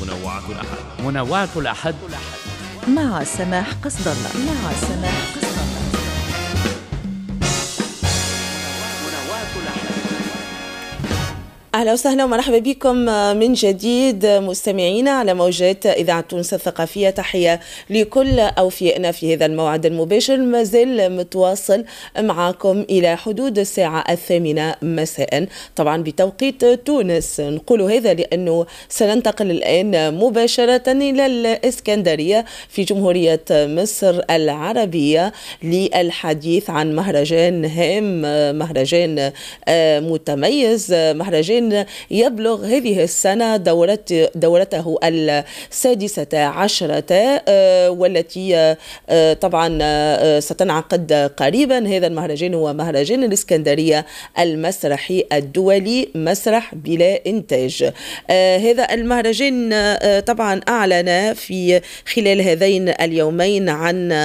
منوعات الأحد منوعات الأحد مع سماح قصد الله مع سماح قصد الله اهلا وسهلا ومرحبا بكم من جديد مستمعينا على موجات اذاعه تونس الثقافيه تحيه لكل اوفيائنا في هذا الموعد المباشر ما زال متواصل معكم الى حدود الساعه الثامنه مساء طبعا بتوقيت تونس نقول هذا لانه سننتقل الان مباشره الى الاسكندريه في جمهوريه مصر العربيه للحديث عن مهرجان هام مهرجان متميز مهرجان يبلغ هذه السنة دورت دورته السادسة عشرة آه، والتي آه، طبعا آه، ستنعقد قريبا هذا المهرجان هو مهرجان الإسكندرية المسرحي الدولي مسرح بلا إنتاج هذا المهرجان طبعا أعلن في خلال هذين اليومين عن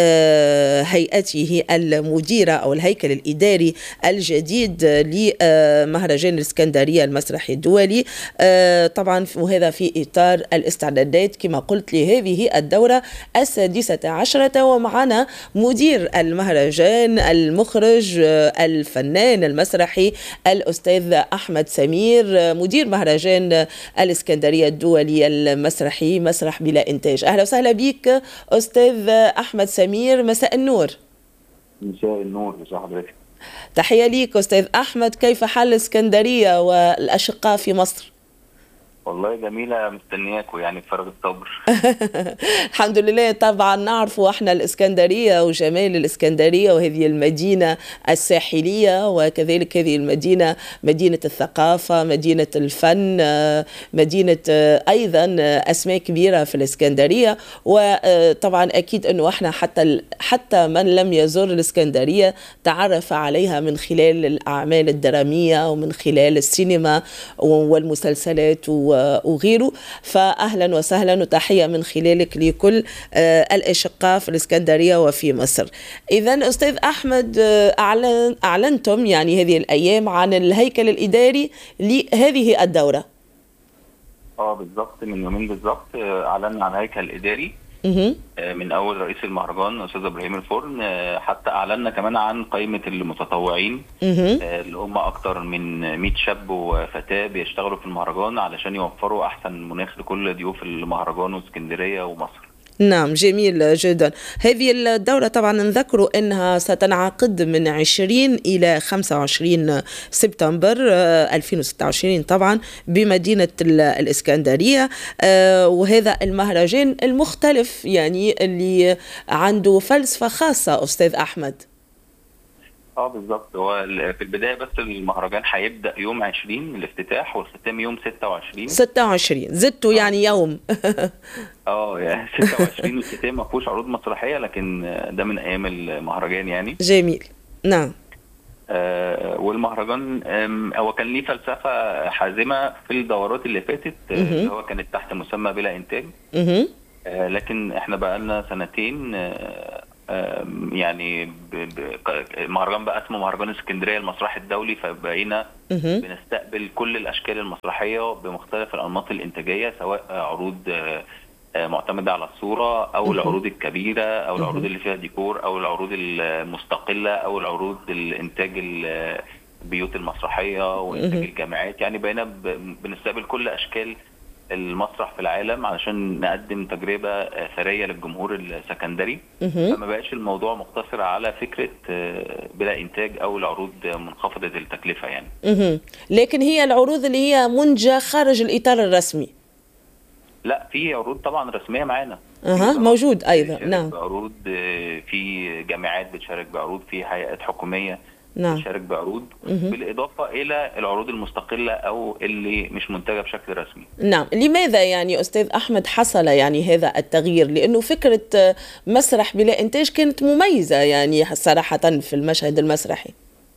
هيئته المديرة أو الهيكل الإداري الجديد لمهرجان الإسكندرية الإدارية المسرحي الدولي آه، طبعا وهذا في إطار الاستعدادات كما قلت لهذه الدورة السادسة عشرة ومعنا مدير المهرجان المخرج آه، الفنان المسرحي الأستاذ أحمد سمير آه، مدير مهرجان الإسكندرية الدولي المسرحي مسرح بلا إنتاج أهلا وسهلا بك أستاذ أحمد سمير مساء النور مساء النور مساء حضرتك تحية ليك أستاذ أحمد كيف حال الإسكندرية والأشقاء في مصر؟ والله جميلة مستنياكوا يعني بفارغ الصبر الحمد لله طبعا نعرف احنا الإسكندرية وجمال الإسكندرية وهذه المدينة الساحلية وكذلك هذه المدينة مدينة الثقافة مدينة الفن مدينة أيضا أسماء كبيرة في الإسكندرية وطبعا أكيد أنه احنا حتى حتى من لم يزور الإسكندرية تعرف عليها من خلال الأعمال الدرامية ومن خلال السينما والمسلسلات و وغيره فأهلا وسهلا وتحية من خلالك لكل آه، الأشقاء في الإسكندرية وفي مصر إذا أستاذ أحمد آه، أعلن أعلنتم يعني هذه الأيام عن الهيكل الإداري لهذه الدورة اه بالظبط من يومين بالظبط آه، اعلنا عن هيكل اداري من اول رئيس المهرجان استاذ ابراهيم الفرن حتى اعلنا كمان عن قائمه المتطوعين اللي هم اكتر من 100 شاب وفتاه بيشتغلوا في المهرجان علشان يوفروا احسن مناخ لكل ضيوف المهرجان واسكندريه ومصر نعم جميل جدا هذه الدورة طبعا نذكر أنها ستنعقد من 20 إلى 25 سبتمبر 2026 آه، طبعا بمدينة الإسكندرية آه، وهذا المهرجان المختلف يعني اللي عنده فلسفة خاصة أستاذ أحمد اه بالظبط هو في البدايه بس المهرجان هيبدا يوم 20 الافتتاح والختام يوم 26 26 زدتوا يعني يوم اه يعني 26 الختام ما فيهوش عروض مسرحيه لكن ده من ايام المهرجان يعني جميل نعم آه والمهرجان هو كان ليه فلسفه حازمه في الدورات اللي فاتت اللي هو كانت تحت مسمى بلا انتاج آه لكن احنا بقى لنا سنتين آه يعني مهرجان بقى اسمه مهرجان اسكندريه المسرحي الدولي فبقينا بنستقبل كل الاشكال المسرحيه بمختلف الانماط الانتاجيه سواء عروض آه، آه، معتمده على الصوره او العروض الكبيره او العروض اللي فيها ديكور او العروض المستقله او العروض الانتاج البيوت المسرحيه وانتاج الجامعات يعني بقينا بنستقبل كل اشكال المسرح في العالم علشان نقدم تجربه ثريه للجمهور السكندري فما بقاش الموضوع مقتصر على فكره آه، بلا انتاج او العروض منخفضه التكلفه يعني لكن هي العروض اللي هي منجه خارج الاطار الرسمي لا في عروض طبعا رسميه معانا اها موجود ايضا نعم عروض آه، في جامعات بتشارك بعروض في هيئات حكوميه نعم. تشارك بعروض مه. بالاضافه الى العروض المستقله او اللي مش منتجه بشكل رسمي. نعم، لماذا يعني استاذ احمد حصل يعني هذا التغيير؟ لانه فكره مسرح بلا انتاج كانت مميزه يعني صراحه في المشهد المسرحي.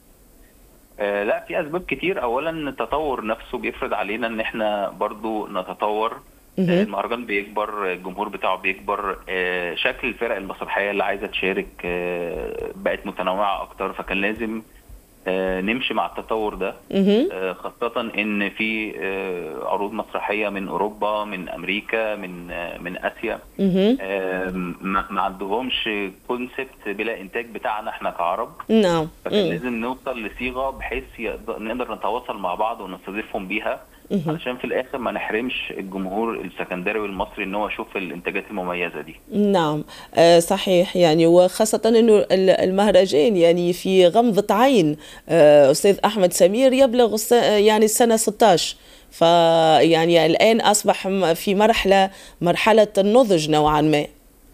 آه لا في اسباب كتير اولا التطور نفسه بيفرض علينا ان احنا برضو نتطور المهرجان بيكبر الجمهور بتاعه بيكبر آه، شكل الفرق المسرحيه اللي عايزه تشارك آه، بقت متنوعه اكتر فكان لازم آه، نمشي مع التطور ده مهم. آه، خاصة إن في آه، عروض مسرحية من أوروبا من أمريكا من آه، من آسيا مهم. آه، ما ما عندهمش كونسبت بلا إنتاج بتاعنا إحنا كعرب نعم فكان مم. لازم نوصل لصيغة بحيث يقدر- نقدر نتواصل مع بعض ونستضيفهم بيها مهم. علشان في الآخر ما نحرمش الجمهور السكندري والمصري إن هو يشوف الإنتاجات المميزة دي نعم آه، صحيح يعني وخاصة أنه ال- المهرجان يعني في غمضة عين آه، أستاذ أحمد سمير يبلغ الس- يعني السنة 16 فيعني الآن أصبح م- في مرحلة مرحلة النضج نوعا ما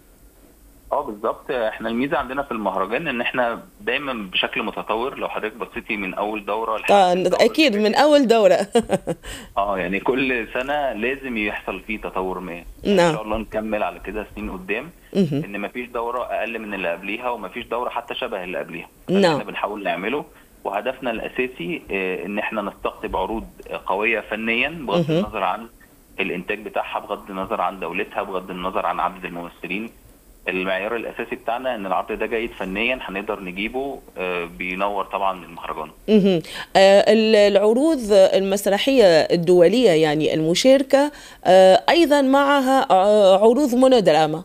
اه بالظبط احنا الميزه عندنا في المهرجان ان احنا دايما بشكل متطور لو حضرتك بصيتي من اول دوره لحد آه، الدورة أكيد اللي من أول دورة فاتت. اه يعني كل سنه لازم يحصل فيه تطور ما نعم. ان شاء الله نكمل على كده سنين قدام مهم. ان مفيش دوره اقل من اللي قبليها ومفيش دوره حتى شبه اللي قبليها نعم. احنا بنحاول نعمله وهدفنا الاساسي اه، ان احنا نستقطب عروض قويه فنيا بغض مهم. النظر عن الانتاج بتاعها بغض النظر عن دولتها بغض النظر عن عدد الممثلين المعيار الاساسي بتاعنا ان العرض ده جيد فنيا هنقدر نجيبه اه، بينور طبعا المهرجان مهم. آه، ال- العروض المسرحية الدولية يعني المشاركة آه، أيضا معها آه، عروض مونودراما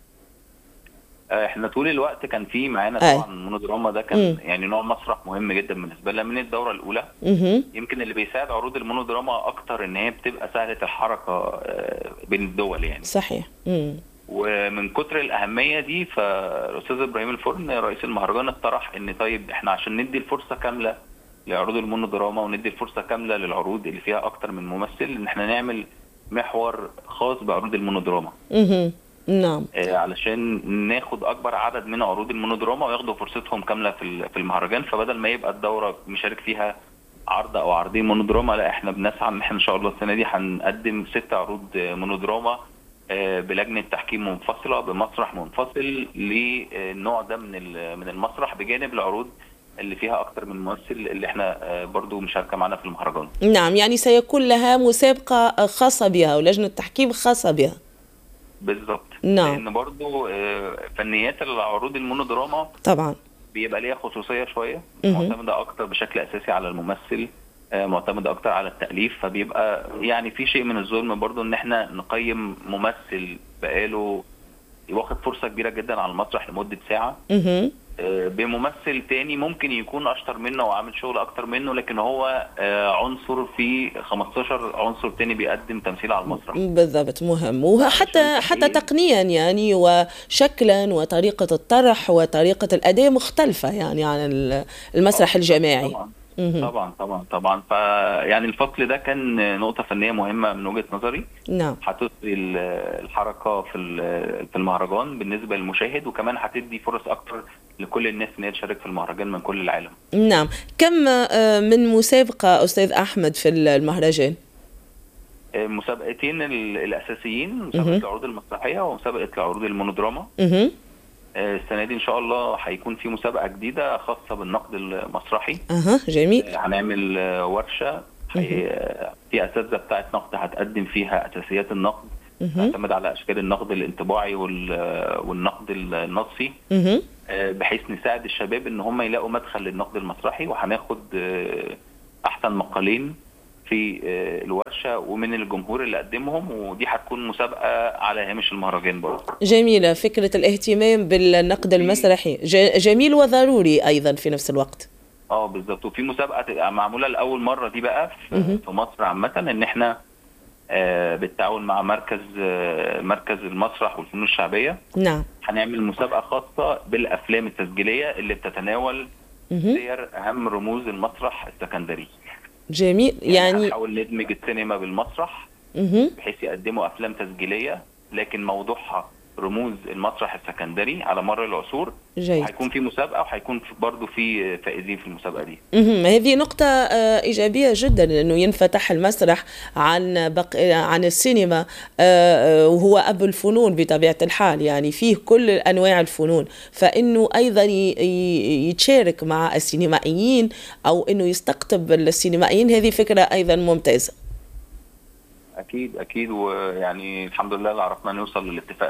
اه، احنا طول الوقت كان في معانا أي. طبعا المونودراما ده كان مم. يعني نوع مسرح مهم جدا بالنسبه لنا من الدوره الاولى مهم. يمكن اللي بيساعد عروض المونودراما اكتر ان هي بتبقى سهله الحركه اه، بين الدول يعني صحيح مم. ومن كتر الاهميه دي فالاستاذ ابراهيم الفرن رئيس المهرجان اقترح ان طيب احنا عشان ندي الفرصه كامله لعروض المونودراما وندي الفرصه كامله للعروض اللي فيها اكتر من ممثل ان احنا نعمل محور خاص بعروض المونودراما مهم. نعم آه، علشان ناخد اكبر عدد من عروض المونودراما وياخدوا فرصتهم كامله في ال- في المهرجان فبدل ما يبقى الدوره مشارك فيها عرض او عرضين مونودراما لا احنا بنسعى ان احنا ان شاء الله السنه دي هنقدم ست عروض آه، مونودراما آه، بلجنه تحكيم منفصله بمسرح منفصل للنوع ده من ال- من المسرح بجانب العروض اللي فيها اكتر من ممثل اللي احنا آه، برضو مشاركه معانا في المهرجان نعم يعني سيكون لها مسابقة خاصة بها ولجنة تحكيم خاصة بها بالظبط نعم. لان برضو آه، فنيات العروض المونودراما طبعا بيبقى ليها خصوصيه شويه مهم. معتمده اكتر بشكل اساسي على الممثل آه، معتمده اكتر على التاليف فبيبقى يعني في شيء من الظلم برضو ان احنا نقيم ممثل بقاله واخد فرصه كبيره جدا على المسرح لمده ساعه مهم. آه، بممثل تاني ممكن يكون اشطر منه وعامل شغل اكتر منه لكن هو آه، عنصر في 15 عنصر تاني بيقدم تمثيل على المسرح بالضبط مهم وحتى عشان حتى تحقيق. تقنيا يعني وشكلا وطريقة الطرح وطريقة الأداء مختلفة يعني عن ال- المسرح الجماعي طبعا مهم. طبعا طبعا طبعا فيعني الفصل ده كان نقطه فنيه مهمه من وجهه نظري نعم هتثري ال- الحركه في ال- في المهرجان بالنسبه للمشاهد وكمان هتدي فرص اكتر لكل الناس ان هي تشارك في المهرجان من كل العالم نعم كم آه، من مسابقة أستاذ أحمد في المهرجان المسابقتين ال- الاساسيين مسابقه مهم. العروض المسرحيه ومسابقه العروض المونودراما مهم. آه، السنه دي ان شاء الله هيكون في مسابقه جديده خاصه بالنقد المسرحي أها جميل آه، هنعمل آه، ورشه هي- آه، في اساتذه بتاعه نقد هتقدم فيها اساسيات النقد مهم. تعتمد على اشكال النقد الانطباعي وال- والنقد النصي مهم. آه، بحيث نساعد الشباب ان هم يلاقوا مدخل للنقد المسرحي وهناخد آه، احسن مقالين في آه، الورشه ومن الجمهور اللي قدمهم ودي هتكون مسابقه على هامش المهرجان برضه جميلة فكرة الاهتمام بالنقد المسرحي ج- جميل وضروري أيضا في نفس الوقت اه بالظبط وفي مسابقه تبقى معموله لاول مره دي بقى في, في مصر عامه ان احنا آه، بالتعاون مع مركز آه، مركز المسرح والفنون الشعبيه نعم هنعمل مسابقه خاصه بالافلام التسجيليه اللي بتتناول مهم. سير اهم رموز المسرح السكندري جميل يعني هنحاول ندمج السينما بالمسرح مهم. بحيث يقدموا افلام تسجيليه لكن موضوعها رموز المسرح السكندري على مر العصور جيد هيكون في مسابقه وهيكون في- برضه في فائزين في المسابقه دي مهم. هذه نقطة آه، إيجابية جدا أنه ينفتح المسرح عن بق... عن السينما آه، آه، وهو أب الفنون بطبيعة الحال يعني فيه كل أنواع الفنون فإنه أيضا ي- ي- يتشارك مع السينمائيين أو أنه يستقطب السينمائيين هذه فكرة أيضا ممتازة اكيد اكيد ويعني الحمد لله اللي عرفنا نوصل للاتفاق ده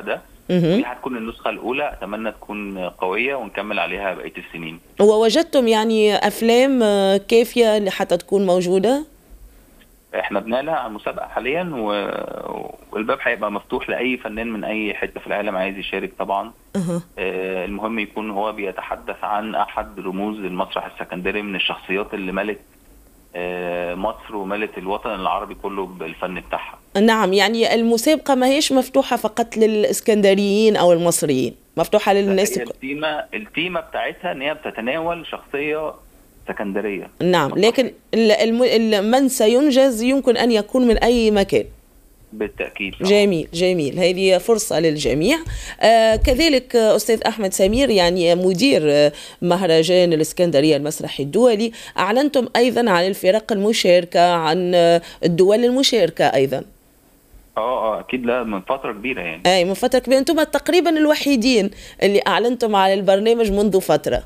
ودي هتكون النسخه الاولى اتمنى تكون قويه ونكمل عليها بقيه السنين ووجدتم يعني افلام آه، كافيه حتى تكون موجوده احنا بنعلن عن المسابقه حاليا و... والباب هيبقى مفتوح لاي فنان من اي حته في العالم عايز يشارك طبعا أها. آه، المهم يكون هو بيتحدث عن احد رموز المسرح السكندري من الشخصيات اللي ملت آه، مصر وملت الوطن العربي كله بالفن بتاعها نعم يعني المسابقه ما هيش مفتوحه فقط للاسكندريين او المصريين مفتوحه للناس هي الكل. التيمه التيمه بتاعتها ان هي بتتناول شخصيه سكندريه نعم لكن ال- الم- ال- من سينجز يمكن ان يكون من اي مكان بالتاكيد طبعاً. جميل جميل هذه فرصة للجميع آه كذلك آه، أستاذ أحمد سمير يعني مدير آه، مهرجان الإسكندرية المسرحي الدولي أعلنتم أيضا عن الفرق المشاركة عن آه، الدول المشاركة أيضا اه اه اكيد لا من فتره كبيره يعني أي من فترة كبيرة أنتم تقريبا الوحيدين اللي أعلنتم على البرنامج منذ فترة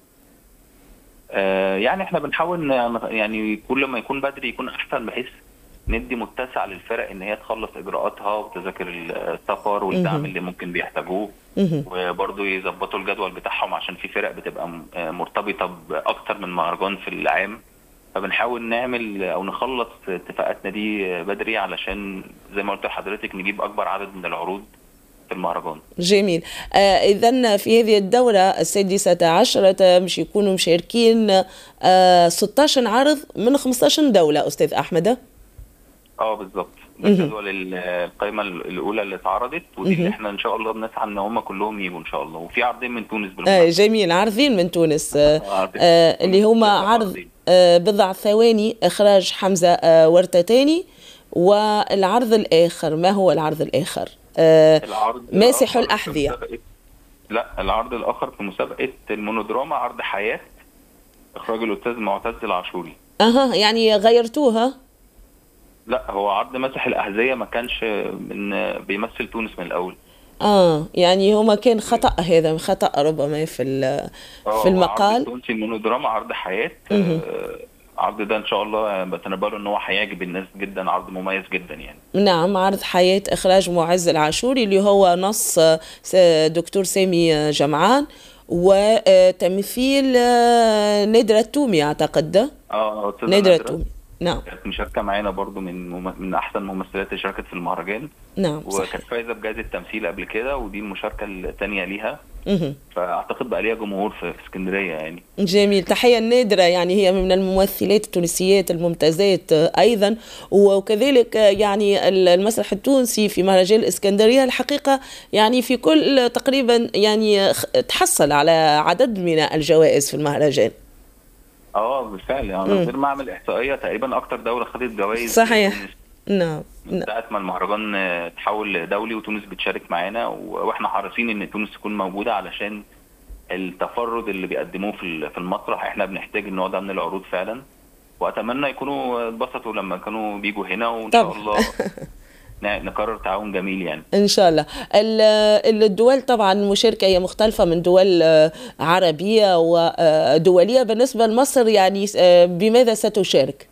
آه يعني احنا بنحاول ن- يعني كل ما يكون بدري يكون احسن بحيث ندي متسع للفرق ان هي تخلص اجراءاتها وتذاكر السفر والدعم اللي ممكن بيحتاجوه مهم. وبرضه يظبطوا الجدول بتاعهم عشان في فرق بتبقى م- آه، مرتبطه باكتر من مهرجان في العام فبنحاول نعمل او نخلص اتفاقاتنا دي بدري علشان زي ما قلت لحضرتك نجيب اكبر عدد من العروض في المهرجان جميل آه إذا في هذه الدورة السادسة عشرة مش يكونوا مشاركين آه 16 عرض من 15 دولة أستاذ أحمد اه بالظبط ده الجدول ال- القائمه الاولى اللي اتعرضت ودي اللي احنا ان شاء الله بنسعى ان هم كلهم يجوا ان شاء الله وفي عرضين من تونس آه بالمناسبه جميل عرضين من تونس آه عرضين. آه اللي هما تونس عرض عرضين. آه بضع ثواني إخراج حمزة آه ورتتاني والعرض الآخر ما هو العرض الآخر؟ آه العرض ماسح الآخر في الأحذية. مسابقة- لا العرض الاخر في مسابقه المونودراما عرض حياه اخراج الاستاذ معتز العاشوري أها يعني غيرتوها لا هو عرض مسح الاحذيه ما كانش من بيمثل تونس من الاول اه يعني هما كان خطأ هذا خطأ ربما في ال- آه، في هو عرض المقال تونسي المونودراما عرض حياه آه، العرض ده ان شاء الله بتنبأ له ان هو هيعجب الناس جدا عرض مميز جدا يعني نعم عرض حياة إخراج معز العاشوري اللي هو نص آه، س- دكتور سامي آه، جمعان وتمثيل آه، نادرة التومي أعتقد ده اه أستاذة نادرة نادرة التومي نعم كانت مشاركه معانا برضو من مم... من احسن الممثلات اللي شاركت في المهرجان نعم صح وكانت فايزه بجائزه تمثيل قبل كده ودي المشاركه الثانيه ليها مهم. فاعتقد بقى ليها جمهور في في اسكندريه يعني جميل تحية نادرة يعني هي من الممثلات التونسيات الممتازات آه، أيضا وكذلك آه، يعني ال- المسرح التونسي في مهرجان الإسكندرية الحقيقة يعني في كل تقريبا يعني خ- تحصل على عدد من الجوائز في المهرجان اه بالفعل يعني من غير ما اعمل احصائيه تقريبا اكتر دوله خدت جوائز صحيح. تونس نعم من نعم. ساعه ما المهرجان آه، تحول دولي وتونس بتشارك معانا و- واحنا حريصين ان تونس تكون موجوده علشان التفرد اللي بيقدموه في ال- في المسرح احنا بنحتاج النوع ده من العروض فعلا واتمنى يكونوا اتبسطوا لما كانوا بيجوا هنا وان شاء طبعا. الله ن- نكرر تعاون جميل يعني ان شاء الله ال- الدول طبعا المشاركه هي مختلفه من دول آه، عربيه ودوليه بالنسبه لمصر يعني آه، بماذا ستشارك؟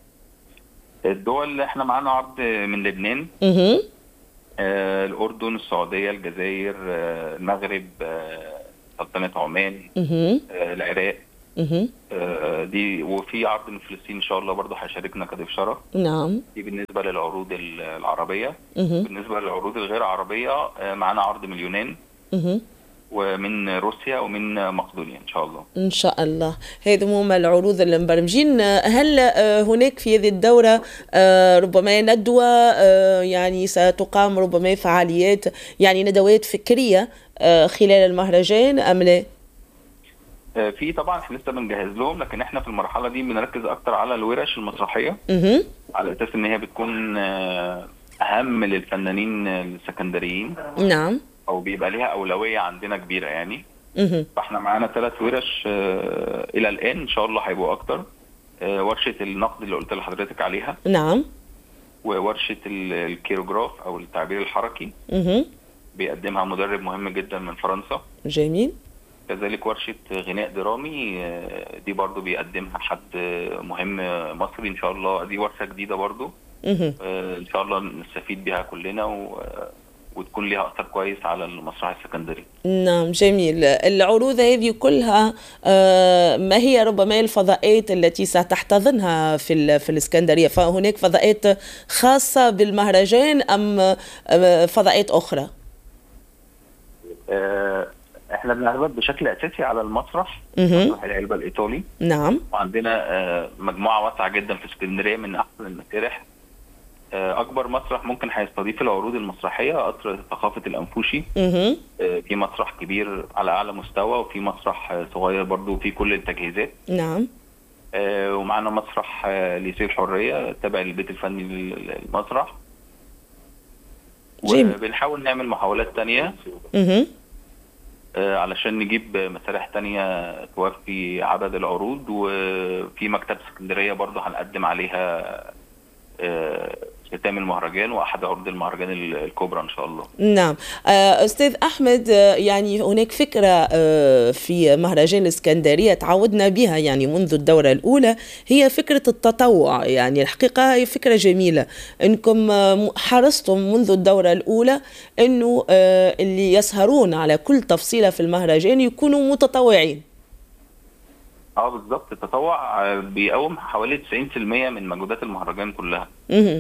الدول اللي احنا معانا عرض من لبنان مهم. آه، الأردن السعودية الجزائر آه، المغرب آه، سلطنة عمان مهم. آه، العراق مهم. آه، دي وفي عرض من فلسطين إن شاء الله برضه هيشاركنا كضيف شرف نعم دي بالنسبة للعروض ال- العربية مهم. بالنسبة للعروض الغير عربية آه، معانا عرض من اليونان مهم. ومن روسيا ومن مقدونيا إن شاء الله ان شاء الله هذه هما العروض اللي مبرمجين هل آه، هناك في هذه الدوره آه، ربما ندوه آه، يعني ستقام ربما فعاليات يعني ندوات فكريه آه، خلال المهرجان ام لا؟ آه، في طبعا احنا لسه بنجهز لهم لكن احنا في المرحلة دي بنركز أكتر على الورش المسرحية مهم. على أساس إن هي بتكون آه، أهم للفنانين السكندريين نعم او بيبقى ليها اولويه عندنا كبيره يعني مهم. فاحنا معانا ثلاث ورش آه، الى الان ان شاء الله هيبقوا اكتر آه، ورشه النقد اللي قلت لحضرتك عليها نعم وورشه ال- الكيروجراف او التعبير الحركي مهم. بيقدمها مدرب مهم جدا من فرنسا جميل كذلك ورشه غناء درامي آه، دي برضو بيقدمها حد مهم مصري ان شاء الله دي ورشه جديده برضو مهم. آه، ان شاء الله نستفيد بيها كلنا و- وتكون ليها اثر كويس على المسرح السكندري نعم جميل العروض هذه كلها آه، ما هي ربما الفضاءات التي ستحتضنها في في الاسكندريه فهناك فضاءات خاصه بالمهرجان ام آه، فضاءات اخرى آه، احنا بنعتمد بشكل اساسي على المسرح مسرح العلبه الايطالي نعم وعندنا مجموعه واسعه جدا في اسكندريه من احسن المسارح اكبر مسرح ممكن هيستضيف العروض المسرحيه قصر ثقافه الانفوشي في مسرح كبير على اعلى مستوى وفي مسرح صغير برضو في كل التجهيزات نعم ومعنا مسرح ليسير الحريه تابع للبيت الفني للمسرح وبنحاول نعمل محاولات تانية علشان نجيب مسارح تانية توفي عدد العروض وفي مكتبة اسكندرية برضو هنقدم عليها ختام المهرجان واحد عروض المهرجان الكبرى ان شاء الله. نعم استاذ احمد يعني هناك فكره في مهرجان الاسكندريه تعودنا بها يعني منذ الدوره الاولى هي فكره التطوع يعني الحقيقه هي فكره جميله انكم حرصتم منذ الدوره الاولى انه اللي يسهرون على كل تفصيله في المهرجان يكونوا متطوعين. اه بالظبط التطوع بيقوم حوالي 90% من مجهودات المهرجان كلها. اها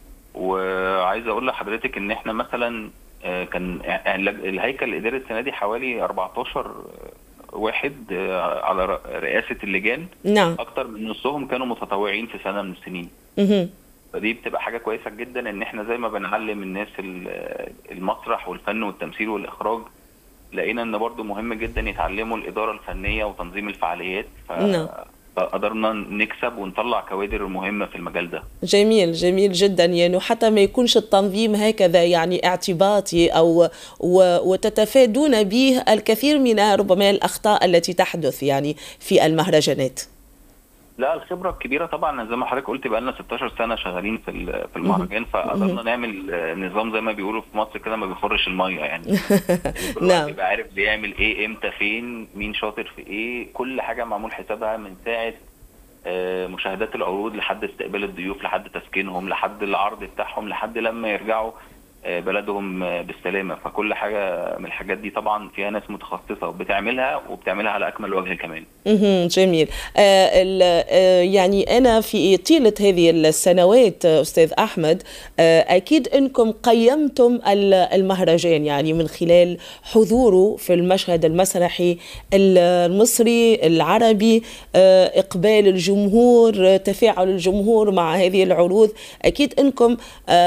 وعايز اقول لحضرتك ان احنا مثلا كان الهيكل الاداري السنه دي حوالي 14 واحد على رئاسه اللجان نعم اكتر من نصهم كانوا متطوعين في سنه من السنين. اها فدي بتبقى حاجه كويسه جدا ان احنا زي ما بنعلم الناس المسرح والفن والتمثيل والاخراج لقينا ان برضو مهم جدا يتعلموا الاداره الفنيه وتنظيم الفعاليات ف... نعم. قدرنا نكسب ونطلع كوادر مهمه في المجال ده جميل جميل جدا يعني حتى ما يكونش التنظيم هكذا يعني اعتباطي او و... وتتفادون به الكثير من ربما الاخطاء التي تحدث يعني في المهرجانات لا الخبره الكبيره طبعا زي ما حضرتك قلت بقى لنا 16 سنه شغالين في في المهرجان فقدرنا نعمل نظام زي ما بيقولوا في مصر كده ما بيخرش الميه يعني نعم يبقى عارف بيعمل ايه امتى فين مين شاطر في ايه كل حاجه معمول حسابها من ساعه مشاهدات العروض لحد استقبال الضيوف لحد تسكينهم لحد العرض بتاعهم لحد لما يرجعوا بلدهم بالسلامه فكل حاجه من الحاجات دي طبعا فيها ناس متخصصه وبتعملها وبتعملها على اكمل وجه كمان. جميل آه آه يعني انا في طيله هذه السنوات استاذ احمد آه اكيد انكم قيمتم المهرجان يعني من خلال حضوره في المشهد المسرحي المصري العربي اقبال الجمهور تفاعل الجمهور مع هذه العروض اكيد انكم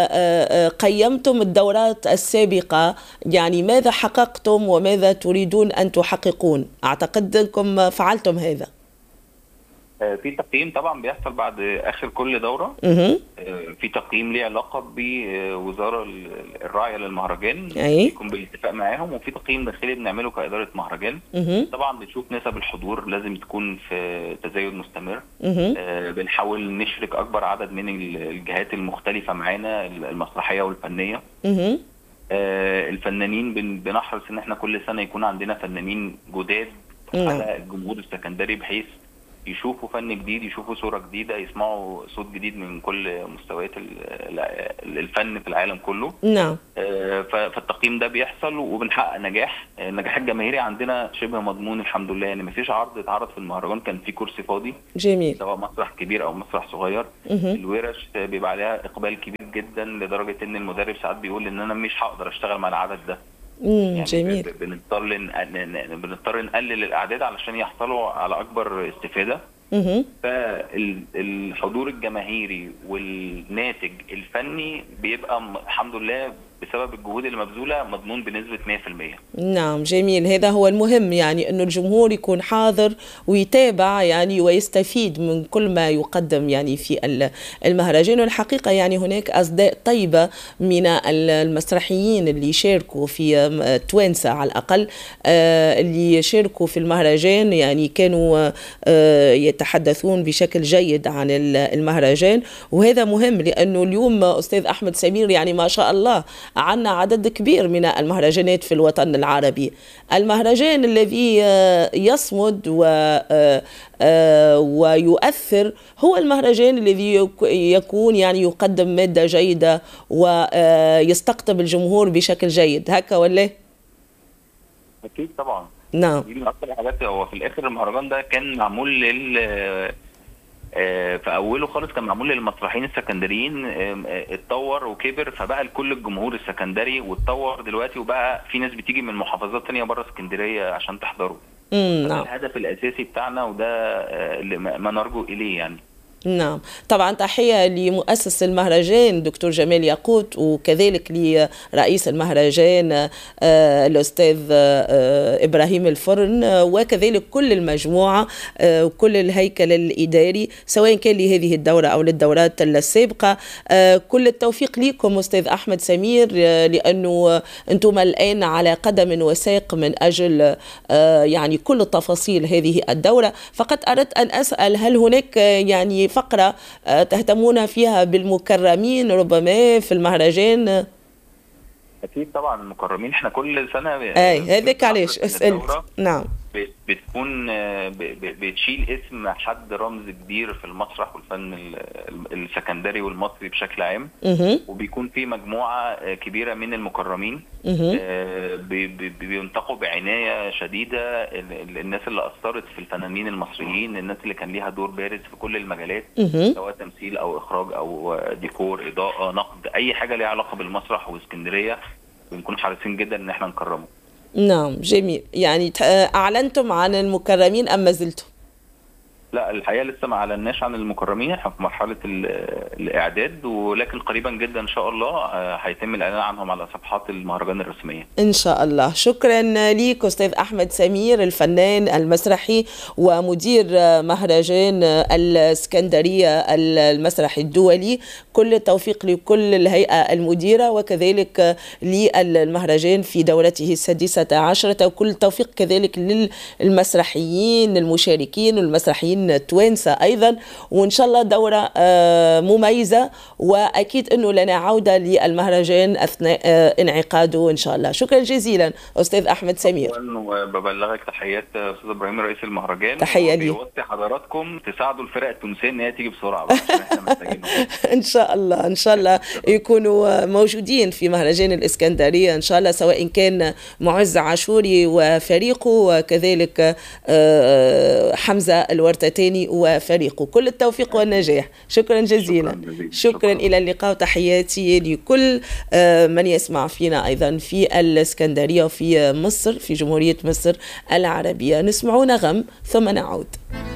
قيمتم الدورات السابقة يعني ماذا حققتم وماذا تريدون أن تحققون أعتقد أنكم فعلتم هذا في تقييم طبعا بيحصل بعد اخر كل دوره مه. في تقييم ليه علاقه بوزاره الراعيه للمهرجان أي. بيكون بالاتفاق معاهم وفي تقييم داخلي بنعمله كاداره مهرجان مه. طبعا بنشوف نسب الحضور لازم تكون في تزايد مستمر مه. آه، بنحاول نشرك اكبر عدد من الجهات المختلفه معانا المسرحيه والفنيه مه. آه، الفنانين بن- بنحرص ان احنا كل سنه يكون عندنا فنانين جداد نعم. على الجمهور السكندري بحيث يشوفوا فن جديد يشوفوا صوره جديده يسمعوا صوت جديد من كل مستويات ال- ال- الفن في العالم كله نعم آه، ف- فالتقييم ده بيحصل وبنحقق نجاح آه، النجاح الجماهيري عندنا شبه مضمون الحمد لله يعني مفيش عرض اتعرض في المهرجان كان في كرسي فاضي جميل سواء مسرح كبير او مسرح صغير مه. الورش بيبقى عليها اقبال كبير جدا لدرجه ان المدرب ساعات بيقول ان انا مش هقدر اشتغل مع العدد ده مم، يعني جميل ب- بنضطر ن- ن- بنضطر نقلل الاعداد علشان يحصلوا على اكبر استفاده مه. فالحضور الجماهيري والناتج الفني بيبقى م- الحمد لله بسبب الجهود اللي مبذوله مضمون بنسبه 100% نعم جميل هذا هو المهم يعني أنه الجمهور يكون حاضر ويتابع يعني ويستفيد من كل ما يقدم يعني في ال- المهرجان والحقيقة يعني هناك أصداء طيبة من ال- المسرحيين اللي يشاركوا في آم، توانسة على الأقل آه، اللي يشاركوا في المهرجان يعني كانوا آه، يتحدثون بشكل جيد عن ال- المهرجان وهذا مهم لأنه اليوم أستاذ أحمد سمير يعني ما شاء الله عندنا عدد كبير من المهرجانات في الوطن العربي المهرجان الذي يصمد و ويؤثر هو المهرجان الذي يكون يعني يقدم مادة جيدة ويستقطب الجمهور بشكل جيد هكا ولا؟ أكيد طبعا نعم دي من أكثر الحاجات هو في الآخر المهرجان ده كان معمول لل آه، في اوله خالص كان معمول للمسرحيين السكندريين آه، اتطور وكبر فبقى لكل الجمهور السكندري واتطور دلوقتي وبقى في ناس بتيجي من محافظات تانية بره اسكندريه عشان تحضره نعم الهدف الاساسي بتاعنا وده آه، اللي ما نرجو اليه يعني نعم طبعا تحية لمؤسس المهرجان دكتور جمال ياقوت وكذلك لرئيس المهرجان آه، الأستاذ آه، إبراهيم الفرن وكذلك كل المجموعة وكل الهيكل الإداري سواء كان لهذه الدورة أو للدورات السابقة آه، كل التوفيق لكم أستاذ أحمد سمير لأنه أنتم الآن على قدم وساق من أجل يعني كل تفاصيل هذه الدورة فقط أردت أن أسأل هل هناك يعني فقرة آه، تهتمون فيها بالمكرمين ربما في المهرجان اكيد طبعا المكرمين احنا كل سنه اي هذاك علاش اسالت نعم بتكون بتشيل اسم حد رمز كبير في المسرح والفن السكندري والمصري بشكل عام وبيكون في مجموعه كبيره من المكرمين آه، بينتقوا بعنايه شديده الناس اللي اثرت في الفنانين المصريين الناس اللي كان ليها دور بارز في كل المجالات سواء تمثيل او اخراج او ديكور اضاءه نقد اي حاجه ليها علاقه بالمسرح واسكندريه بنكون حريصين جدا ان احنا نكرمه نعم جميل يعني أعلنتم عن المكرمين أم ما زلتم؟ لا الحقيقه لسه ما اعلناش عن المكرمين احنا في مرحله الاعداد ولكن قريبا جدا ان شاء الله آه، هيتم الاعلان عنهم على صفحات المهرجان الرسميه ان شاء الله شكرا ليك استاذ احمد سمير الفنان المسرحي ومدير مهرجان الاسكندريه المسرحي الدولي كل التوفيق لكل الهيئه المديره وكذلك للمهرجان في دورته السادسه عشره وكل التوفيق كذلك للمسرحيين المشاركين والمسرحيين التوانسة أيضا وإن شاء الله دورة آه، مميزة وأكيد أنه لنا عودة للمهرجان أثناء آه، انعقاده إن شاء الله شكرا جزيلا أستاذ أحمد سمير وببلغك تحيات أستاذ إبراهيم رئيس المهرجان تحية لي بيوصي حضراتكم تساعدوا الفرق التونسية إن هي تيجي بسرعة عشان إحنا محتاجينهم إن شاء الله إن شاء الله يكونوا موجودين في مهرجان الإسكندرية إن شاء الله سواء كان معز عاشوري وفريقه وكذلك آه، حمزة الورتة تاني وفريقه كل التوفيق والنجاح شكرا جزيلا شكرا, شكرا إلى اللقاء وتحياتي لكل آه، من يسمع فينا أيضا في الإسكندرية وفي مصر في جمهورية مصر العربية نسمع نغم ثم نعود